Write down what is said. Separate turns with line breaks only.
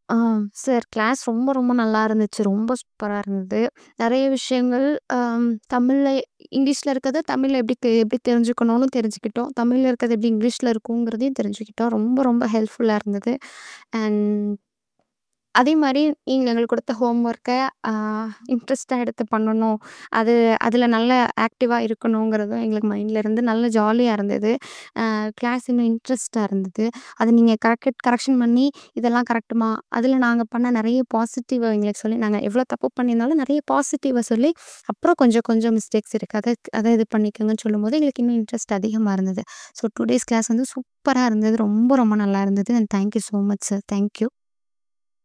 ஆ sir class ரொம்ப ரொம்ப நல்லா இருந்துச்சு. ரொம்ப சூப்பரா இருந்தது. நெறைய விஷயங்கள் அம் தமிழ்ல இங்கிலீஷ்ல இருக்கத தமிழ்ல எப்படி தெ எப்படி தெரிஞ்சுக்கணும்னு தெரிஞ்சுக்கிட்டோம். தமிழ்ல இருக்கிறது எப்படி இங்கிலீஷ்ல இருக்குங்கிறதையும் தெரிஞ்சுக்கிட்டோம். ரொம்ப ரொம்ப ஹெல்ப்ஃபுல்லா இருந்தது. அண்ட் அதே மாரி நீங்க எங்களுக்கு குடுத்த ஹோம் ஒர்க்க ஆ இன்ட்ரெஸ்ட்டா எடுத்து பண்ணணும். அது அதில நல்ல ஆக்டிவா இருக்கணுங்கிறதும் எங்களுக்கு மைண்ட்ல இருந்து நல்ல ஜாலியா இருந்தது. அ கிளாஸ் இன்னும் இன்ட்ரெஸ்ட்டா இருந்தது. அத நீங்க கரெக்ட் கரெக்ஷன் பண்ணி இதெல்லாம் கரெக்ட்டுமா, அதில நாங்க பண்ண நெறைய பாசிட்டிவ எங்களுக்கு சொல்லி நாங்க எவ்வளோ தப்பு பண்ணியிருந்தாலும் நெறைய பாசிட்டிவ சொல்லி, அப்புறம் கொஞ்சம் கொஞ்சம் மிஸ்டேக்ஸ் இருக்கு. அத அத இது பண்ணிக்கங்கன்னு சொல்லும்போது எங்களுக்கு இன்னும் இன்ட்ரெஸ்ட் அதிகமா இருந்தது. ஸோ டூ டேஸ் கிளாஸ் வந்து சூப்பரா இருந்தது. ரொம்ப ரொம்ப நல்லா இருந்தது. And thank you so much sir. Thank you.